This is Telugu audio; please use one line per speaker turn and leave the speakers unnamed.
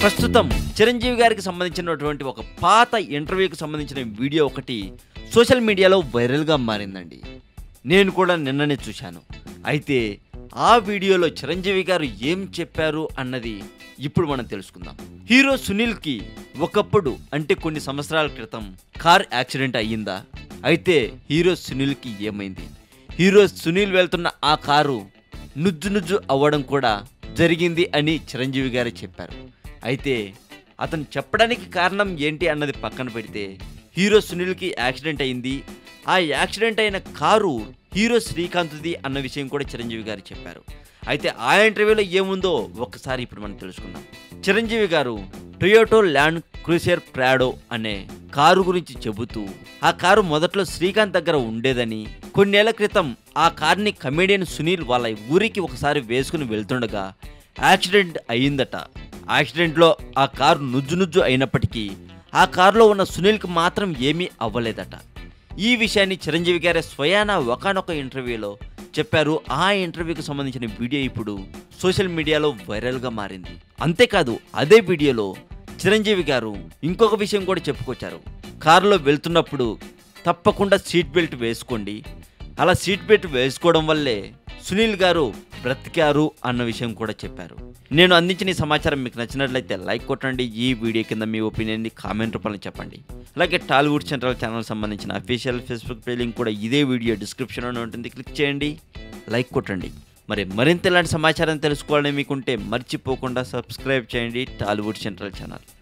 ప్రస్తుతం చిరంజీవి గారికి సంబంధించినటువంటి ఒక పాత ఇంటర్వ్యూకి సంబంధించిన వీడియో ఒకటి సోషల్ మీడియాలో వైరల్గా మారిందండి నేను కూడా నిన్ననే చూశాను అయితే ఆ వీడియోలో చిరంజీవి గారు ఏం చెప్పారు అన్నది ఇప్పుడు మనం తెలుసుకుందాం హీరో సునీల్కి ఒకప్పుడు అంటే కొన్ని సంవత్సరాల క్రితం కార్ యాక్సిడెంట్ అయ్యిందా అయితే హీరో సునీల్కి ఏమైంది హీరో సునీల్ వెళ్తున్న ఆ కారు నుజ్జు నుజ్జు అవ్వడం కూడా జరిగింది అని చిరంజీవి గారు చెప్పారు అయితే అతను చెప్పడానికి కారణం ఏంటి అన్నది పక్కన పెడితే హీరో సునీల్కి యాక్సిడెంట్ అయింది ఆ యాక్సిడెంట్ అయిన కారు హీరో శ్రీకాంత్ది అన్న విషయం కూడా చిరంజీవి గారు చెప్పారు అయితే ఆ ఇంటర్వ్యూలో ఏముందో ఒక్కసారి ఇప్పుడు మనం తెలుసుకుందాం చిరంజీవి గారు టొయోటో ల్యాండ్ క్రూసర్ ప్రాడో అనే కారు గురించి చెబుతూ ఆ కారు మొదట్లో శ్రీకాంత్ దగ్గర ఉండేదని కొన్నేళ్ల క్రితం ఆ కార్ని కమేడియన్ సునీల్ వాళ్ళ ఊరికి ఒకసారి వేసుకుని వెళ్తుండగా యాక్సిడెంట్ అయ్యిందట యాక్సిడెంట్లో ఆ కారు నుజ్జు నుజ్జు అయినప్పటికీ ఆ కారులో ఉన్న సునీల్కి మాత్రం ఏమీ అవ్వలేదట ఈ విషయాన్ని చిరంజీవి గారే స్వయాన ఒకనొక ఇంటర్వ్యూలో చెప్పారు ఆ ఇంటర్వ్యూకి సంబంధించిన వీడియో ఇప్పుడు సోషల్ మీడియాలో వైరల్గా మారింది అంతేకాదు అదే వీడియోలో చిరంజీవి గారు ఇంకొక విషయం కూడా చెప్పుకొచ్చారు కారులో వెళ్తున్నప్పుడు తప్పకుండా సీట్ బెల్ట్ వేసుకోండి అలా సీట్ బెల్ట్ వేసుకోవడం వల్లే సునీల్ గారు బ్రతికారు అన్న విషయం కూడా చెప్పారు నేను అందించిన ఈ సమాచారం మీకు నచ్చినట్లయితే లైక్ కొట్టండి ఈ వీడియో కింద మీ ఒపీనియన్ని కామెంట్ రూపంలో చెప్పండి అలాగే టాలీవుడ్ సెంట్రల్ ఛానల్ సంబంధించిన అఫీషియల్ ఫేస్బుక్ పేజ్ లింక్ కూడా ఇదే వీడియో డిస్క్రిప్షన్లో ఉంటుంది క్లిక్ చేయండి లైక్ కొట్టండి మరి మరింత ఇలాంటి సమాచారం తెలుసుకోవాలని మీకుంటే మర్చిపోకుండా సబ్స్క్రైబ్ చేయండి టాలీవుడ్ సెంట్రల్ ఛానల్